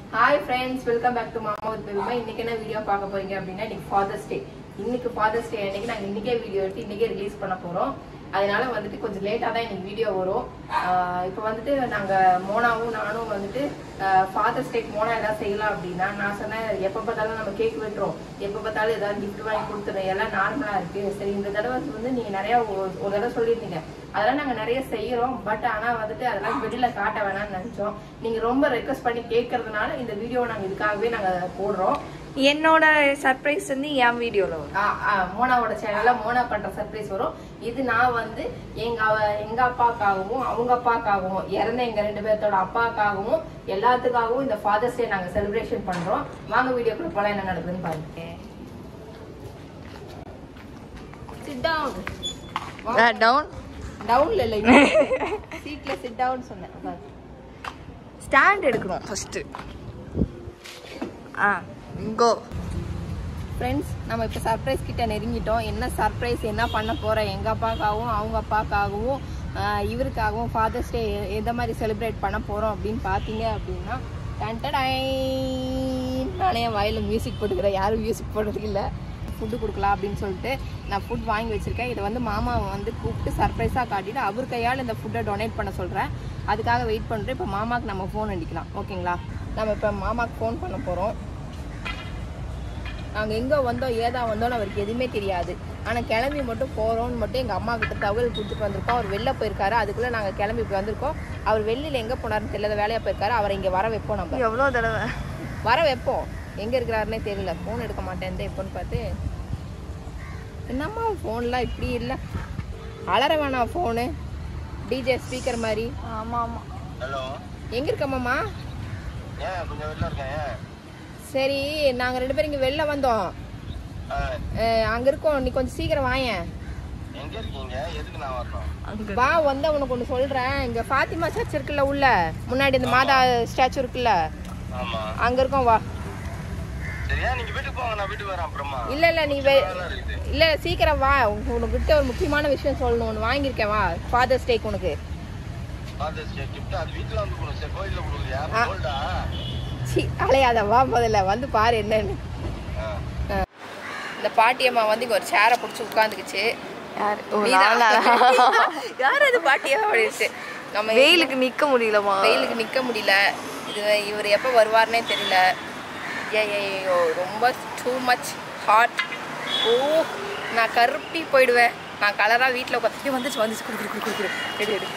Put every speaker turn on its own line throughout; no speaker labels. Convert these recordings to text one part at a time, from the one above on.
Hi friends welcome back to மாமா வித் பெருமா இன்னைக்கு என்ன வீடியோ பார்க்க போறீங்க அப்படின்னா இன்னைக்கு ஃபாதர்ஸ் டே இன்னைக்கு ஃபாதர்ஸ் டே அன்னைக்கு நாங்க இன்னைக்கே வீடியோ எடுத்து இன்னைக்கே ரிலீஸ் பண்ண போறோம் அதனால வந்துட்டு கொஞ்சம் லேட்டா தான் இன்னைக்கு வீடியோ வரும் ஆஹ் இப்போ வந்துட்டு நாங்க மோனாவும் நானும் வந்துட்டு ஃபாதர்ஸ் டேக்கு மோனா ஏதாவது செய்யலாம் அப்படின்னா நான் சொன்னேன் எப்ப பார்த்தாலும் நம்ம கேக் வெட்டுறோம் எப்ப பார்த்தாலும் ஏதாவது gift வாங்கி கொடுத்துறோம் எல்லாம் நார்மலா இருக்கு சரி இந்த தடவை வந்து நீங்க நிறைய ஒரு ஒரு தடவை சொல்லியிருந்தீங்க அதெல்லாம் நாங்க நிறைய செய்யறோம் பட் ஆனா வந்துட்டு அதெல்லாம் வெளியில காட்ட வேணாம்னு நினைச்சோம் நீங்க ரொம்ப ரெக்வஸ்ட் பண்ணி கேட்கறதுனால இந்த வீடியோ நாங்க இதுக்காகவே நாங்க போடுறோம்
என்னோட சர்ப்ரைஸ் வந்து என் வீடியோல வரும்
ஆ, ஆ, மோனாவோட சேனல்ல மோனா பண்ற சர்ப்ரைஸ் வரும் இது நான் வந்து எங்க அவ- எங்க அப்பாக்காகவும் அவங்க அப்பாக்காகவும் இறந்த எங்க ரெண்டு பேர்த்தோட அப்பாக்காகவும் எல்லாத்துக்காகவும் இந்த ஃபாதர்ஸ் டே நாங்க செலிப்ரேஷன் பண்றோம் வாங்க வீடியோக்குள்ள போலாம் என்ன நடக்குதுன்னு பாருங்க சிட் டவுன்
டவுன்
டவுன்ல இல்ல சீட்ல சிட் டவுன் சொன்னேன் உட்காரு.
ஸ்டாண்ட் எடுக்கணும் ஃபர்ஸ்ட் ஆ கோ
ஃப்ரெண்ட்ஸ் நம்ம இப்போ சர்ப்ரைஸ் கிட்ட நெருங்கிட்டோம் என்ன சர்ப்ரைஸ் என்ன பண்ண போறோம் எங்க அப்பாக்காகவும் அவங்க அப்பாக்காகவும் ஆஹ், இவருக்காகவும் ஃபாதர்ஸ் டே எந்த மாதிரி செலிப்ரேட் பண்ண போறோம் அப்படின்னு பார்த்தீங்க அப்படின்னா டன்டடை நானே என் வாயில மியூசிக் போட்டுக்கிறேன் யாரும் மியூசிக் போடுறது இல்லை ஃபுட்டு கொடுக்கலாம் அப்படின்னு சொல்லிட்டு நான் ஃபுட் வாங்கி வச்சிருக்கேன் இதை வந்து மாமாவை வந்து கூப்பிட்டு சர்ப்ரைஸாக காட்டிட்டு அவர் கையால் இந்த ஃபுட்டை டொனேட் பண்ண சொல்கிறேன் அதுக்காக வெயிட் பண்ணுறேன் இப்போ மாமாக்கு நம்ம ஃபோன் அடிக்கலாம் ஓகேங்களா நம்ம இப்போ மாமாக்கு ஃபோன் பண்ண போகிறோம் நாங்க எங்க வந்தோம் ஏதா வந்தோம்னு அவருக்கு எதுவுமே தெரியாது ஆனா கிளம்பி மட்டும் போறோம்னு மட்டும் எங்க அம்மா கிட்ட தகவல் கொடுத்துட்டு வந்திருக்கோம் அவர் வெளில போயிருக்காரு அதுக்குள்ள நாங்க கிளம்பி இப்ப வந்திருக்கோம் அவர் வெளியில எங்க போனாருன்னு தெரியல வேலையா போயிருக்காரு அவரை இங்க வர வைப்போம் நம்ம
எவ்வளோ தடவை
வர வைப்போம் எங்க இருக்கிறாருன்னே தெரியல ஃபோன் எடுக்க மாட்டேன் எப்போன்னு பார்த்து என்னம்மா ஃபோன்லாம் இப்படி இல்லை அலற வேணாம் ஃபோனு டிஜே ஸ்பீக்கர் மாதிரி
ஆமா ஆமா
ஹலோ
எங்க இருக்கம்மாம்மா
ஏன் கொஞ்சம் வெளில இருக்கேன் ஏன்
சரி நாங்க ரெண்டு பேரும் இங்க வெளில வந்தோம்
ஆ,
அஹ் அங்க இருக்கோம் நீ கொஞ்சம் சீக்கிரம் வாயேன்
எங்க இருக்கீங்க எதுக்கு நான் வரணும்
வா வந்து உனக்கு ஒன்று சொல்றேன் இங்க ஃபாத்திமா சர்ச் இருக்குல்ல உள்ள முன்னாடி இந்த மாதா ஸ்டாச்சு இருக்குல்ல
ஆமா
அங்க இருக்கோம் வா
சரியா நீங்க வீட்டுக்கு போங்க நான் வீட்டுக்கு வரேன் அப்புறமா
இல்ல இல்ல நீ வெ-
வேலை இருக்குது
இல்ல சீக்கிரம் வா உனக்கு- உனக்கிட்ட ஒரு முக்கியமான விஷயம் சொல்லணும் ஒன்று வாங்கியிருக்கேன் வா ஃபாதர்ஸ் டேக்கு உனக்கு
ஃபாதர்ஸ் டே கிஃப்ட் அது வீட்டுல வந்து கொடுங்க சரி கோயில்ல கொடுக்குறியா
ஆ.
கோல்டா
சி அலையாத வா முதல்ல வந்து பாரு என்னன்னு
ஆ.
இந்த பாட்டியம்மா வந்து இங்க ஒரு சேரை பிடிச்சி உட்காந்துக்குச்சு
யார் ஓ
நீதான்.
நானா
யார் அது பாட்டியா அப்படின்ட்டு நம்ம
வெயிலுக்கு நிக்க முடியலமா
வெயிலுக்கு நிக்க முடியல இது இவர் எப்போ வருவார்னே தெரியல ஐயோ ரொம்ப டூ மச் ஹாட் ஓ நான் கருப்பி போயிடுவேன் நான் கலராக வீட்டில் உட்காந்து வந்துச்சு வந்துச்சு குடு குடு குடு குடு எடு எடு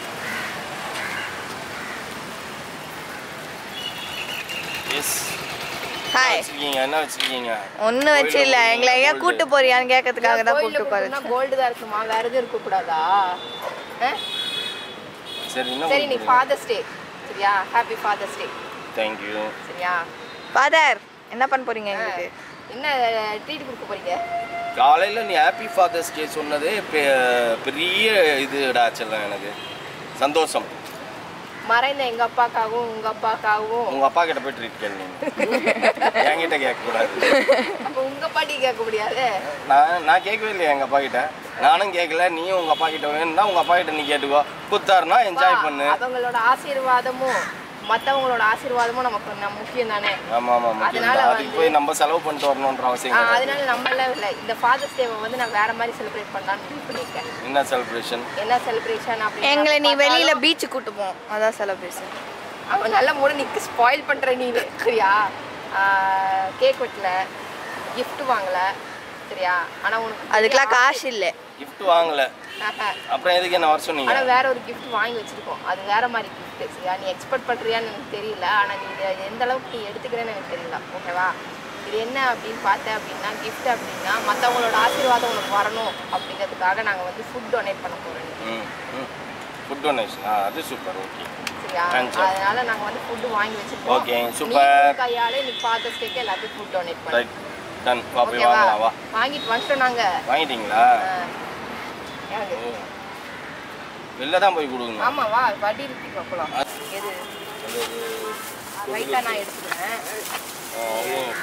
எஸ்
ஹாய்
வச்சிருக்கீங்க என்ன வச்சிருக்கீங்க
ஒன்றும் வச்சு இல்ல எங்களை எங்கேயா கூட்டு போறியான்னு கேட்கறதுக்காக தான் கூட்டு போறேன்
கோல்டு தான் இருக்குமா வேற எதுவும் இருக்கக்கூடாதா ஆ?
சரி என்ன
சரி நீ ஃபாதர்ஸ் டே சரியா ஹாப்பி ஃபாதர்ஸ் டே
தேங்க்யூ
சரியா
ஃபாதர் என்ன பண்ண போறீங்க எங்களுக்கு
என்ன ட்ரீட் கொடுக்க போறீங்க
காலையில நீ ஹாப்பி ஃபாதர்ஸ் டே சொன்னதே பெ- பெரிய இதுடா செல்லம் எனக்கு சந்தோஷம்
மறைந்த எங்க அப்பாக்காகவும் உங்க அப்பாக்காகவும்
உங்க அப்பா கிட்ட போய் ட்ரீட் கேள்வி என்கிட்ட கேட்க கூடாது
அப்ப உங்க பாட்டி கேட்க முடியாது
நான் நான் கேட்கவே இல்லையா எங்க அப்பா கிட்ட நானும் கேட்கல நீயும் உங்க அப்பா கிட்ட வேணும்னா உங்க அப்பா கிட்ட நீ கேட்டுக்கோ குத்தாருன்னா என்ஜாய் பண்ணு
அவங்களோட ஆசீர்வாதமும் மத்தவங்களோட ஆசீர்வாதமும் நமக்கு நம்ம முக்கியம் தானே
ஆமா ஆமா முக்கியம்
அதனால
தான். அதுக்கு
வந்து-
போய் நம்ம செலவு பண்ணிட்டு வரணுன்ற அவசியம்
ஆஹ்
கிடையாது.
அதனால நம்மளாம் இல்லை இந்த ஃபாதர்ஸ் டேவை வந்து நான் வேற மாதிரி செலிப்ரேட் பண்ணலாம்னு முடிவு பண்ணியிருக்கேன்
என்ன செலிப்ரேஷன்
என்ன செலிப்ரேஷன்
எங்களை நீ
அப்படின்னு
வெளியில பீச்சு கூட்டு போவோம் அதான் செலிப்ரேஷன்
அவன் நல்ல மூட நிக்கு ஸ்பாயில் பண்ற நீ சரியா கேக் வெட்டல gift வாங்கல சரியா ஆனா உனக்கு
அதுக்கெல்லாம் காசு இல்ல
gift வாங்கல
ஆஹா.
அப்புறம் எதுக்கு என்ன வர சொன்னீங்க
ஆனா வேற ஒரு gift வாங்கி வச்சிருக்கோம் அது வேற மாதிரி gift சரியா நீ எக்ஸ்பெக்ட் பண்றியான்னு எனக்கு தெரியல ஆனா நீ இதை எந்த அளவுக்கு நீ எடுத்துக்கிறேன்னு எனக்கு தெரியல ஓகேவா இது என்ன அப்படின்னு பார்த்தேன் அப்படின்னா gift அப்படின்னா மத்தவங்களோட ஆசீர்வாதம் உனக்கு வரணும் அப்படிங்கிறதுக்காக நாங்க வந்து ஃபுட் டொனேட் பண்ண போறோம்
ம் ம் ஃபுட் டொனேஷன் ஆ அது சூப்பர் ஓகே
சரியா
Thanks, sir.
அதனால நாங்க வந்து ஃபுட் வாங்கி வச்சிருக்கோம்
Okay,
நீ
super.
உன் கையால இன்னைக்கு ஃபாதர்ஸ் டேக்கு எல்லாத்துக்கும் ஃபுட் டொனேட் பண்ணு
ரைட் டன் வா போய்
ஓகேவா
வாங்கலாம் வா
வாங்கிட்டு வந்துட்டோம் நாங்க
வாங்கிட்டீங்களா
ஆ. யாரு?
ஓ வெளில தான் போய் கொடுக்கணும்
ஆமா வா வடி இருக்கு பார்க்கலாம் எது ரைட்டா நான் எடுத்துக்கிறேன்
ஆ, அதையும்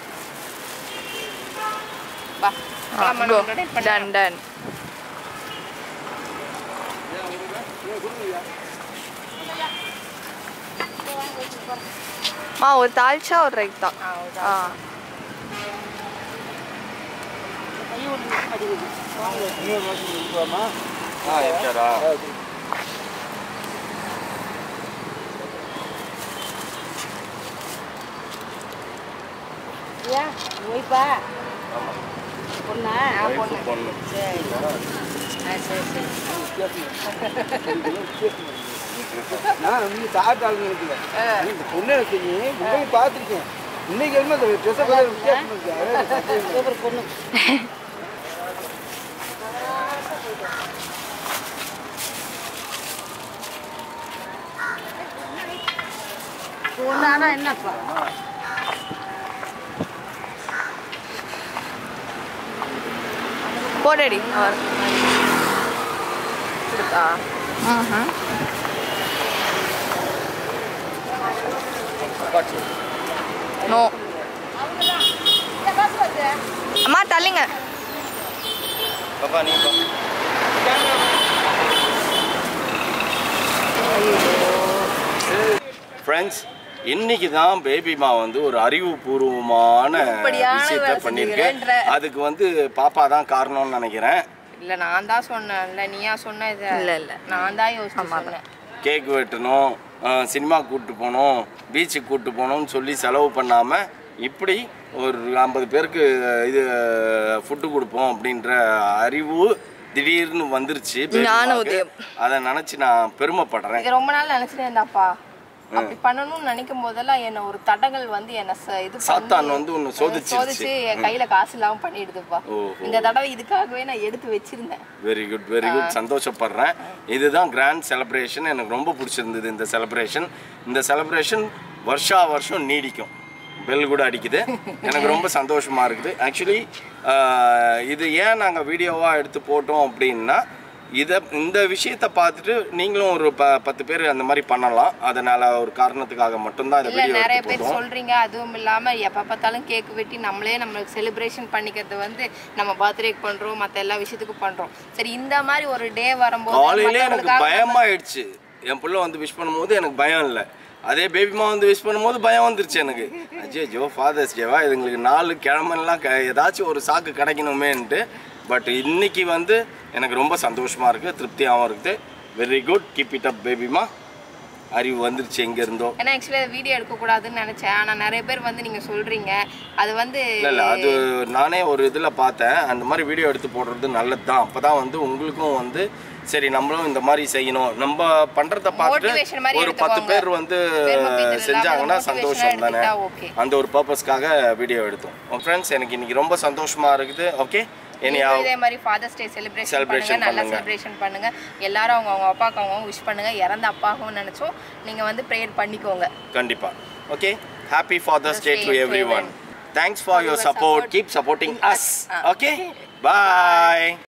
வா ஆமா நான் டொனேட் பண்ணேன்
டன் டன் மா ஒரு தால்ச்சா ஒரு ரைத்தா
ஆ, ஒரு
ஆ
ஆ இருக்காரா
ஏன் ஒய்ஃபா
ஆமா
பொண்ணா
ஒய்ஃபு பொண்ணு
சரி ஆ சரி சரி
நான் வந்து சாப்பிட்டாலும் நினைக்கிறேன் இந்த பொண்ணை வச்சு முன்னாடி பார்த்துருக்கேன் இன்னைக்கு என்ன அந்த ட்ரெஸ்ஸை பார்த்து வித்தியாசம் இருக்கு அதான் சத்தியம்.
சூப்பர் பொண்ணு பொண்ணானா என்னப்பா
போடடி அவர்
கொடுத்தா
ம் நோ அம்மா தள்ளிங்க
பாப்பா நீ பா ஃப்ரெண்ட்ஸ் இன்னைக்கு தான் பேபிமா வந்து ஒரு அறிவுபூர்வமான
உருப்படியான
விஷயத்த
வேலை
பண்ணியிருக்கு
செஞ்சுக்கிறேன்ற-
அதுக்கு வந்து பாப்பா தான் காரணம்னு நினைக்கிறேன்
இல்ல நான் தான் சொன்னேன்ல நீயா சொன்ன இது
இல்ல, இல்ல.
நான் தான் யோசிச்சு சொன்னேன்
கேக் வெட்டணும் சினிமா கூப்பிட்டு போகணும் பீச்சுக்கு கூப்பிட்டு போகணும்னு சொல்லி செலவு பண்ணாமல் இப்படி ஒரு ஐம்பது பேருக்கு இது ஃபுட்டு கொடுப்போம் அப்படின்ற அறிவு திடீர்னு வந்துருச்சு
ஞான
பேபிமாக்கு.
உதயம்.
அதை நினச்சி நான் பெருமைப்படுறேன்
இது ரொம்ப நாள் நினைச்சிட்டே இருந்தாப்பா அப்படி பண்ணணும்னு நினைக்கும் போதெல்லாம் என்ன ஒரு தடங்கள் வந்து என்ன ச- இது பண்ணி-
சாத்தான் வந்து உன்னை சோதிச்சிருச்சு.
சோதிச்சு என் கையில காசு இல்லாம பண்ணிடுதுப்பா
ஓஹோ.
இந்த தடவை இதுக்காகவே நான் எடுத்து வச்சிருந்தேன்
வெரி குட் வெரி குட் சந்தோஷப்படுறேன் இதுதான் கிராண்ட் செலிப்ரேஷன் எனக்கு ரொம்ப பிடிச்சிருந்தது இந்த செலிப்ரேஷன் இந்த செலிப்ரேஷன் வருஷா வருஷம் நீடிக்கும் பெல் கூட அடிக்குது எனக்கு ரொம்ப சந்தோஷமா இருக்குது ஆக்சுவலி இது ஏன் நாங்கள் வீடியோவாக எடுத்து போட்டோம் அப்படின்னா இதை இந்த விஷயத்தை பார்த்துட்டு நீங்களும் ஒரு ப பத்து பேர் அந்த மாதிரி பண்ணலாம் அதனால ஒரு காரணத்துக்காக மட்டும்தான் இந்த
இல்ல
வீடியோ
நிறைய
எடுத்து
பேர்
போட்டோம்
சொல்றீங்க அதுவும் இல்லாம எப்ப பார்த்தாலும் கேக் வெட்டி நம்மளே நம்மளுக்கு செலிப்ரேஷன் பண்ணிக்கிறது வந்து நம்ம பர்த்டேக்கு பண்றோம் மத்த எல்லா விஷயத்துக்கும் பண்றோம் சரி இந்த மாதிரி ஒரு டே வரும்போது
காலையிலே எனக்கு
மத்தவங்களுக்காக
பயமாயிடுச்சு என் புள்ள வந்து விஷ் பண்ணும்போது எனக்கு பயம் இல்லை அதே பேபிமா வந்து விஷ் பண்ணும்போது பயம் வந்துருச்சு எனக்கு அஜய் ஃபாதர்ஸ் டேவா இதுங்களுக்கு நாலு கிழமெல்லாம் க ஏதாச்சும் ஒரு சாக்கு கிடைக்கணுமேன்ட்டு பட் இன்னைக்கு வந்து எனக்கு ரொம்ப சந்தோஷமா இருக்கு திருப்தியாகவும் இருக்குது very good keep it up பேபிமா அறிவு வந்துருச்சு எங்க இருந்தோ
ஏன்னா ஆக்சுவலி வீடியோ எடுக்க கூடாதுன்னு நினைச்சேன் ஆனா நிறைய பேர் வந்து நீங்க சொல்றீங்க அது வந்து
இல்லை இல்லை அது நானே ஒரு இதில் பார்த்தேன் அந்த மாதிரி வீடியோ எடுத்து போடுறது நல்லது தான் அப்போ தான் வந்து உங்களுக்கும் வந்து சரி நம்மளும் இந்த மாதிரி செய்யணும் நம்ம பண்ணுறத
Motivation
பார்த்துட்டு
மாதிரி
ஒரு பத்து
எடுத்துக்கோங்க.
பேர் வந்து
பெருமை பீத்தல் இல்லாம
செஞ்சாங்கன்னா
motivation-ஆ
சந்தோஷம் தானே
எடுத்துக்கிட்டா okay.
அந்த ஒரு பர்பஸ்க்காக வீடியோ எடுத்தோம் ஃப்ரெண்ட்ஸ் எனக்கு இன்னைக்கு ரொம்ப சந்தோஷமா இருக்குது ஓகே இனி
நீங்களும் இதே மாதிரி ஃபாதர்ஸ் டே செலிப்ரேஷன்
Celebration
பண்ணுங்க நல்லா
பண்ணுங்க.
செலிப்ரேஷன் பண்ணுங்க எல்லாரும் அவங்க அவங்க அப்பாவுக்கு அவங்க விஷ் பண்ணுங்க இறந்த அப்பாவும் நினைச்சோம் நீங்க வந்து ப்ரேயர் பண்ணிக்கோங்க
கண்டிப்பா okay happy father's day to
Day to
everyone
everyone.
Thanks for your
your
support
support.
Keep supporting us
Ah.
Okay bye